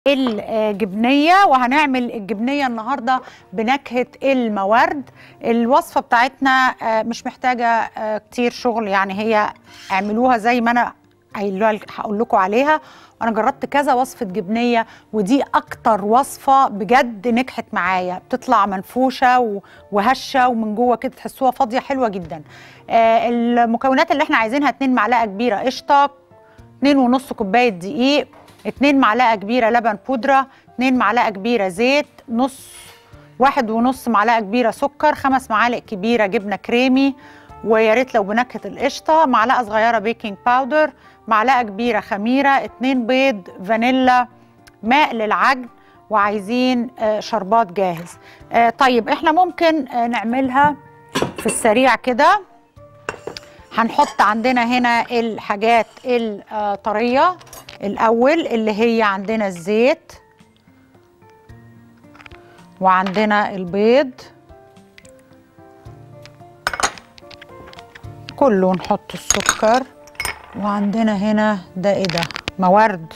الجبنيه وهنعمل الجبنيه النهارده بنكهه المورد الوصفه بتاعتنا آه، مش محتاجه آه، كتير شغل يعني هي اعملوها زي ما انا قايلة- هقول لكم عليها وانا جربت كذا وصفه جبنيه ودي اكتر وصفه بجد نجحت معايا بتطلع منفوشه و- وهشه ومن جوه كده تحسوها فاضيه حلوه جدا آه، المكونات اللي احنا عايزينها 2 معلقه كبيره قشطه اتنين ونص كوباية دقيق اتنين معلقة كبيرة لبن بودرة اتنين معلقة كبيرة زيت نص واحد ونص معلقة كبيرة سكر خمس معالق كبيرة جبنة كريمي ويا ريت لو بنكهة القشطة معلقة صغيرة بيكنج باودر معلقة كبيرة خميرة اتنين بيض فانيلا ماء للعجن وعايزين آه، شربات جاهز آه، طيب احنا ممكن آه، نعملها في السريع كده هنحط عندنا هنا الحاجات الطرية الأول اللي هي عندنا الزيت وعندنا البيض كله نحط السكر وعندنا هنا ده ايه ده مورد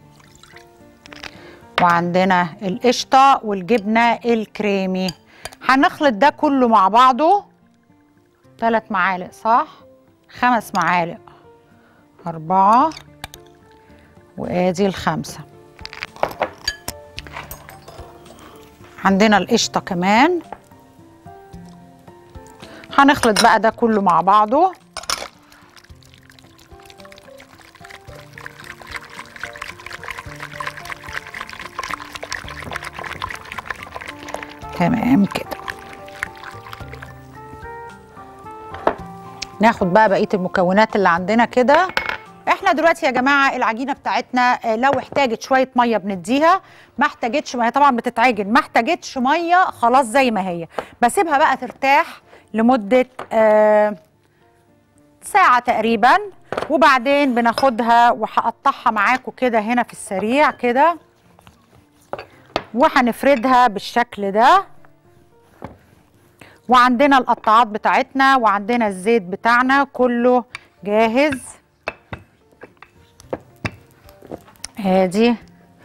وعندنا القشطة والجبنة الكريمي هنخلط ده كله مع بعضه ثلاث معالق صح خمس معالق أربعة وآدي الخمسة عندنا القشطة كمان هنخلط بقى ده كله مع بعضه تمام كده ناخد بقى بقيه المكونات اللي عندنا كده احنا دلوقتي يا جماعه العجينه بتاعتنا آه، لو احتاجت شويه ميه بنديها ما احتاجتش ما هي طبعا بتتعجن ما احتاجتش ميه خلاص زي ما هي بسيبها بقى ترتاح لمده آه ساعه تقريبا وبعدين بناخدها وهقطعها معاكم كده هنا في السريع كده وهنفردها بالشكل ده وعندنا القطاعات بتاعتنا وعندنا الزيت بتاعنا كله جاهز ادي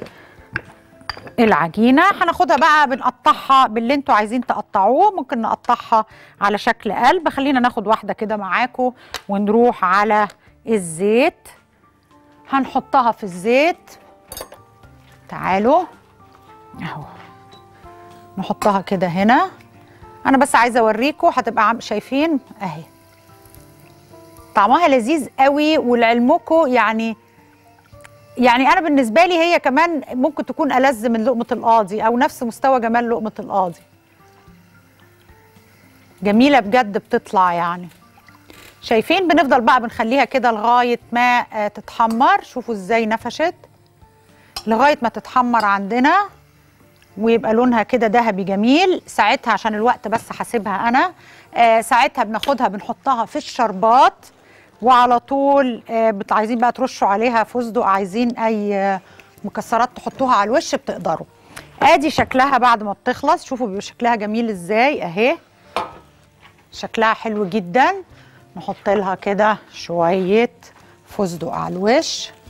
العجينه هناخدها بقى بنقطعها باللي انتوا عايزين تقطعوه ممكن نقطعها على شكل قلب خلينا ناخد واحده كده معاكم ونروح على الزيت هنحطها في الزيت تعالوا اهو نحطها كده هنا انا بس عايزه اوريكم هتبقى عم- شايفين اهي طعمها لذيذ قوي ولعلمكم يعني يعني انا بالنسبه لي هي كمان ممكن تكون ألذ من لقمه القاضي او نفس مستوى جمال لقمه القاضي جميله بجد بتطلع يعني شايفين بنفضل بقى بنخليها كده لغايه ما آه، تتحمر شوفوا ازاي نفشت لغايه ما تتحمر عندنا ويبقى لونها كده ذهبي جميل ساعتها عشان الوقت بس هسيبها انا آه ساعتها بناخدها بنحطها في الشربات وعلى طول آه بت- عايزين بقى ترشوا عليها فستق عايزين اي آه مكسرات تحطوها على الوش بتقدروا ادي شكلها بعد ما بتخلص شوفوا بيبقى شكلها جميل ازاي اهي شكلها حلو جدا نحط لها كده شويه فستق على الوش